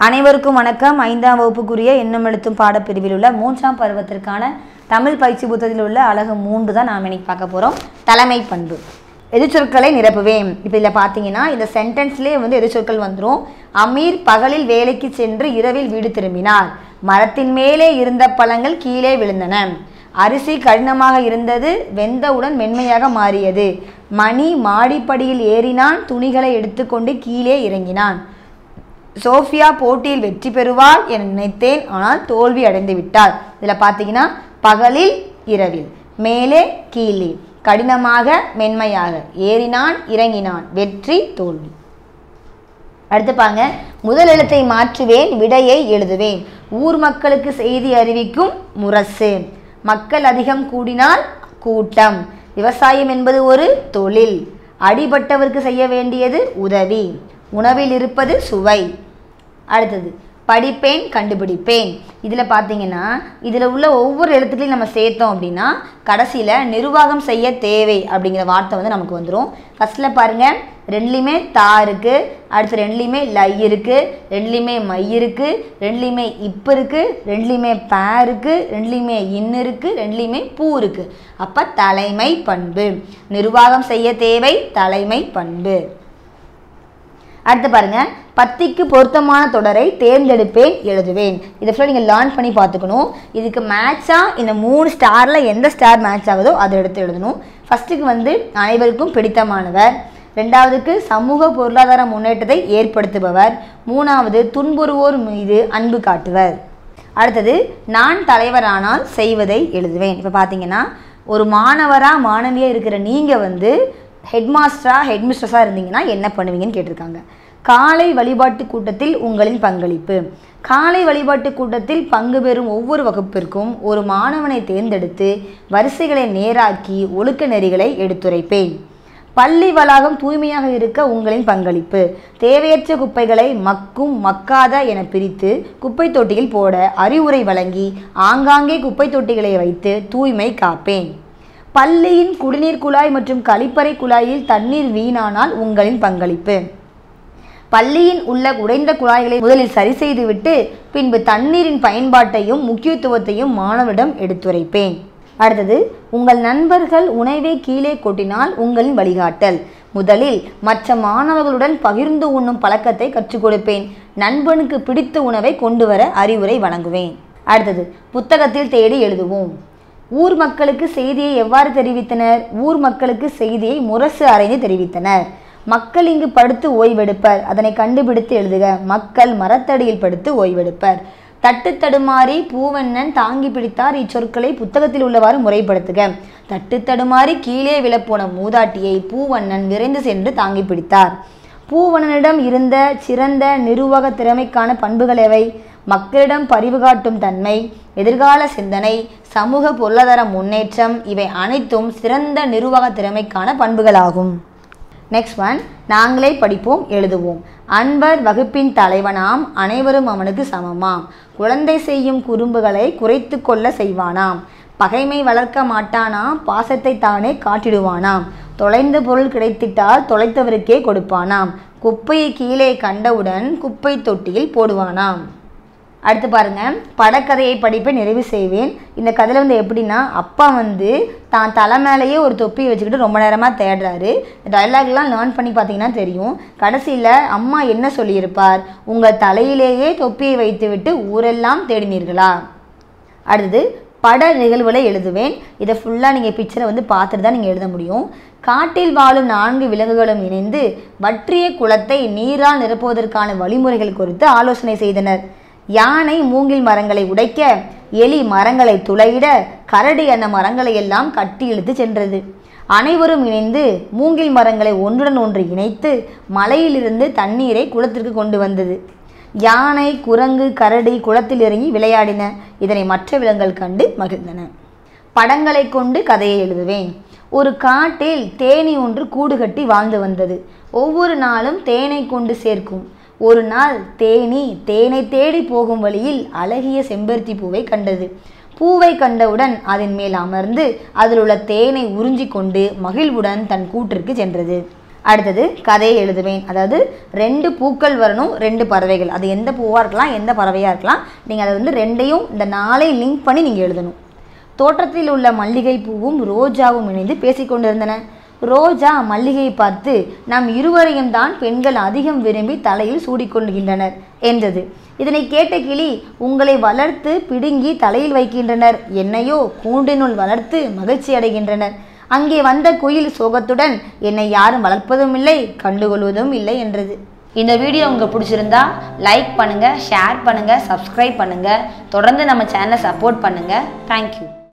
அனைவருக்கும் வணக்கம் ஐந்தாம் வகுப்புக்குரிய எண்ணம் எழுத்தும் பாடப்பிரிவில் உள்ள மூன்றாம் பருவத்திற்கான தமிழ் பயிற்சி புத்தகத்தில் உள்ள அழகு மூன்று தான் நாம் இன்னைக்கு பார்க்க போகிறோம் தலைமை பண்பு எதிர்ச்சொற்களை நிரப்புவேன் இப்போ இதில் பார்த்தீங்கன்னா இந்த சென்டென்ஸ்லேயே வந்து எதிர்ச்சொற்கள் வந்துடும் அமீர் பகலில் வேலைக்கு சென்று இரவில் வீடு திரும்பினார் மரத்தின் மேலே இருந்த பழங்கள் கீழே விழுந்தன அரிசி கடினமாக இருந்தது வெந்தவுடன் மென்மையாக மாறியது மணி மாடிப்படியில் ஏறினான் துணிகளை எடுத்துக்கொண்டு கீழே இறங்கினான் சோஃபியா போட்டியில் வெற்றி பெறுவாள் என நினைத்தேன் ஆனால் தோல்வி அடைந்து விட்டாள் இதில் பார்த்தீங்கன்னா பகலில் இரவில் மேலே கீழே கடினமாக மென்மையாக ஏறினான் இறங்கினான் வெற்றி தோல்வி அடுத்து பாருங்க முதல் எழுத்தை மாற்றுவேன் விடையை எழுதுவேன் ஊர் மக்களுக்கு செய்தி அறிவிக்கும் முரசு மக்கள் அதிகம் கூடினால் கூட்டம் விவசாயம் என்பது ஒரு தொழில் அடிபட்டவருக்கு செய்ய வேண்டியது உதவி உணவில் இருப்பது சுவை அடுத்தது படிப்பேன் கண்டுபிடிப்பேன் இதில் பார்த்தீங்கன்னா இதில் உள்ள ஒவ்வொரு எழுத்துக்களையும் நம்ம சேர்த்தோம் அப்படின்னா கடைசியில் நிர்வாகம் செய்ய தேவை அப்படிங்கிற வார்த்தை வந்து நமக்கு வந்துடும் ஃபஸ்ட்டில் பாருங்கள் ரெண்டுலேயுமே தா இருக்குது அடுத்து ரெண்டுலேயுமே லை இருக்குது ரெண்டுலேயுமே மை இருக்குது ரெண்டுலேயுமே இப்பு இருக்குது ரெண்டுலேயுமே பே இருக்குது ரெண்டுலேயுமே இன் இருக்குது ரெண்டுலேயுமே பூ இருக்குது அப்போ தலைமை பண்பு நிர்வாகம் செய்ய தேவை தலைமை பண்பு அடுத்து பாருங்க பத்திக்கு பொருத்தமான தொடரை தேர்ந்தெடுப்பேன் எழுதுவேன் இதை ஃபுல்லாக நீங்கள் லேர்ன் பண்ணி பார்த்துக்கணும் இதுக்கு மேட்சாக இந்த மூணு ஸ்டாரில் எந்த ஸ்டார் மேட்ச் ஆகுதோ அதை எடுத்து எழுதணும் ஃபஸ்ட்டுக்கு வந்து அனைவருக்கும் பிடித்தமானவர் ரெண்டாவதுக்கு சமூக பொருளாதார முன்னேற்றத்தை ஏற்படுத்துபவர் மூணாவது துன்புறுவோர் மீது அன்பு காட்டுவர் அடுத்தது நான் தலைவரானால் செய்வதை எழுதுவேன் இப்போ பார்த்தீங்கன்னா ஒரு மாணவராக மாணவியாக இருக்கிற நீங்கள் வந்து ஹெட்மாஸ்டராக ஹெட்மிஸ்ட்ரஸாக இருந்தீங்கன்னா என்ன பண்ணுவீங்கன்னு கேட்டிருக்காங்க காலை வழிபாட்டு கூட்டத்தில் உங்களின் பங்களிப்பு காலை வழிபாட்டு கூட்டத்தில் பங்கு பெறும் ஒவ்வொரு வகுப்பிற்கும் ஒரு மாணவனை தேர்ந்தெடுத்து வரிசைகளை நேராக்கி ஒழுக்க நெறிகளை எடுத்துரைப்பேன் பள்ளி வளாகம் தூய்மையாக இருக்க உங்களின் பங்களிப்பு தேவையற்ற குப்பைகளை மக்கும் மக்காத என பிரித்து குப்பை தொட்டியில் போட அறிவுரை வழங்கி ஆங்காங்கே குப்பை தொட்டிகளை வைத்து தூய்மை காப்பேன் பள்ளியின் குடிநீர் குழாய் மற்றும் கழிப்பறை குழாயில் தண்ணீர் வீணானால் உங்களின் பங்களிப்பு பள்ளியின் உள்ள உடைந்த குழாய்களை முதலில் சரி செய்துவிட்டு பின்பு தண்ணீரின் பயன்பாட்டையும் முக்கியத்துவத்தையும் மாணவரிடம் எடுத்துரைப்பேன் அடுத்தது உங்கள் நண்பர்கள் உணவை கீழே கொட்டினால் உங்களின் வழிகாட்டல் முதலில் மற்ற மாணவர்களுடன் பகிர்ந்து உண்ணும் பழக்கத்தை கற்றுக் கொடுப்பேன் நண்பனுக்கு பிடித்த உணவை கொண்டு வர அறிவுரை வழங்குவேன் அடுத்தது புத்தகத்தில் தேடி எழுதுவோம் ஊர் மக்களுக்கு செய்தியை எவ்வாறு தெரிவித்தனர் ஊர் மக்களுக்கு செய்தியை முரசு அறைந்து தெரிவித்தனர் மக்கள் இங்கு படுத்து ஓய்வெடுப்பர் அதனை கண்டுபிடித்து எழுதுக மக்கள் மரத்தடியில் படுத்து ஓய்வெடுப்பர் தட்டு தடுமாறி பூவண்ணன் தாங்கி பிடித்தார் இச்சொற்களை புத்தகத்தில் உள்ளவாறு முறைப்படுத்துக தட்டு தடுமாறி கீழே விழப்போன மூதாட்டியை பூவண்ணன் விரைந்து சென்று தாங்கி பிடித்தார் பூவண்ணனிடம் இருந்த சிறந்த நிர்வாக திறமைக்கான பண்புகள் எவை மக்களிடம் பரிவு காட்டும் தன்மை எதிர்கால சிந்தனை சமூக பொருளாதார முன்னேற்றம் இவை அனைத்தும் சிறந்த நிர்வாக திறமைக்கான பண்புகளாகும் நெக்ஸ்ட் ஒன் நாங்களே படிப்போம் எழுதுவோம் அன்பர் வகுப்பின் தலைவனாம் அனைவரும் அவனுக்கு சமமாம் குழந்தை செய்யும் குறும்புகளை குறைத்து கொள்ள செய்வானாம் பகைமை வளர்க்க மாட்டானாம் பாசத்தை தானே காட்டிடுவானாம் தொலைந்த பொருள் கிடைத்திட்டால் தொலைத்தவருக்கே கொடுப்பானாம் குப்பையை கீழே கண்டவுடன் குப்பை தொட்டியில் போடுவானாம் அடுத்து பாருங்க படக்கதையை படிப்பை நிறைவு செய்வேன் இந்த கதையில் வந்து எப்படின்னா அப்பா வந்து தான் தலை மேலேயே ஒரு தொப்பியை வச்சுக்கிட்டு ரொம்ப நேரமாக தேடுறாரு டைலாக்லாம் லேர்ன் பண்ணி பார்த்தீங்கன்னா தெரியும் கடைசியில் அம்மா என்ன சொல்லியிருப்பார் உங்கள் தலையிலேயே தொப்பியை வைத்துவிட்டு ஊரெல்லாம் தேடினீர்களா அடுத்தது பட நிகழ்வுகளை எழுதுவேன் இதை ஃபுல்லாக நீங்கள் பிக்சரை வந்து பார்த்துட்டு தான் நீங்கள் எழுத முடியும் காட்டில் வாழும் நான்கு விலங்குகளும் இணைந்து வற்றிய குளத்தை நீரால் நிரப்புவதற்கான வழிமுறைகள் குறித்து ஆலோசனை செய்தனர் யானை மூங்கில் மரங்களை உடைக்க எலி மரங்களை துளையிட கரடி அந்த மரங்களை எல்லாம் கட்டி இழுத்து சென்றது அனைவரும் இணைந்து மூங்கில் மரங்களை ஒன்றுடன் ஒன்று இணைத்து மலையிலிருந்து தண்ணீரை குளத்திற்கு கொண்டு வந்தது யானை குரங்கு கரடி குளத்தில் இறங்கி விளையாடின இதனை மற்ற விலங்குகள் கண்டு மகிழ்ந்தன படங்களை கொண்டு கதையை எழுதுவேன் ஒரு காட்டில் தேனி ஒன்று கூடு கட்டி வாழ்ந்து வந்தது ஒவ்வொரு நாளும் தேனை கொண்டு சேர்க்கும் ஒரு நாள் தேனி தேனை தேடி போகும் வழியில் அழகிய செம்பருத்தி பூவை கண்டது பூவை கண்டவுடன் அதன் மேல் அமர்ந்து அதில் உள்ள தேனை உறிஞ்சி கொண்டு மகிழ்வுடன் தன் கூட்டிற்கு சென்றது அடுத்தது கதையை எழுதுவேன் அதாவது ரெண்டு பூக்கள் வரணும் ரெண்டு பறவைகள் அது எந்த பூவாக இருக்கலாம் எந்த பறவையாக இருக்கலாம் நீங்கள் அதை வந்து ரெண்டையும் இந்த நாளை லிங்க் பண்ணி நீங்கள் எழுதணும் தோட்டத்தில் உள்ள மல்லிகை பூவும் ரோஜாவும் இணைந்து பேசிக்கொண்டிருந்தன ரோஜா மல்லிகையை பார்த்து நம் இருவரையும் தான் பெண்கள் அதிகம் விரும்பி தலையில் சூடிக்கொள்கின்றனர் என்றது இதனை கேட்ட கிளி உங்களை வளர்த்து பிடுங்கி தலையில் வைக்கின்றனர் என்னையோ கூண்டினுள் வளர்த்து மகிழ்ச்சி அடைகின்றனர் அங்கே வந்த குயில் சோகத்துடன் என்னை யாரும் வளர்ப்பதும் இல்லை கண்டுகொள்வதும் இல்லை என்றது இந்த வீடியோ உங்களுக்கு பிடிச்சிருந்தா லைக் பண்ணுங்கள் ஷேர் பண்ணுங்கள் சப்ஸ்கிரைப் பண்ணுங்கள் தொடர்ந்து நம்ம சேனலை சப்போர்ட் பண்ணுங்கள் தேங்க்யூ